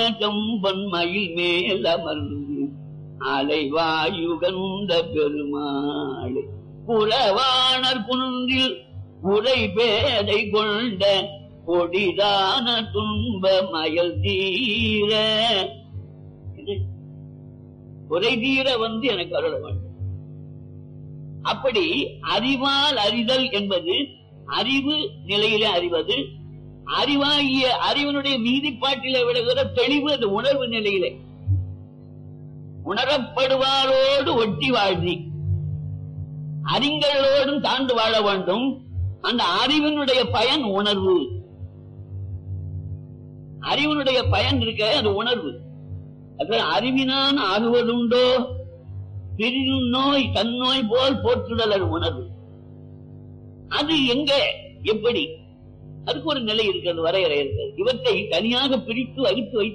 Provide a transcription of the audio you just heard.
செம்பன்மயில் மேல் அமர்ந்து அலைவாயுகந்த பெருமாளே புலவாணர் குன்றில் உரை பேதை கொண்ட கொடிதான துன்ப மயல் தீர இது குறை தீர வந்து எனக்கு அருள வேண்டும் அப்படி அறிவால் அறிதல் என்பது அறிவு நிலையிலே அறிவது அறிவாகிய அறிவனுடைய மீதிப்பாட்டில விடுகிற தெளிவு அது உணர்வு நிலையிலே உணரப்படுவாரோடு ஒட்டி வாழ்ந்தி அறிஞர்களோடும் தாண்டு வாழ வேண்டும் அந்த அறிவினுடைய பயன் உணர்வு அறிவினுடைய பயன் இருக்க அது உணர்வு அது அறிவினான் ஆகுவதுண்டோ பிரியும் நோய் தன்னோய் போல் போற்றுதல் அது உணர்வு அது எங்க எப்படி அதுக்கு ஒரு நிலை இருக்கிறது வரையறை இருக்கிறது இவற்றை தனியாக பிரித்து வகுத்து வைத்து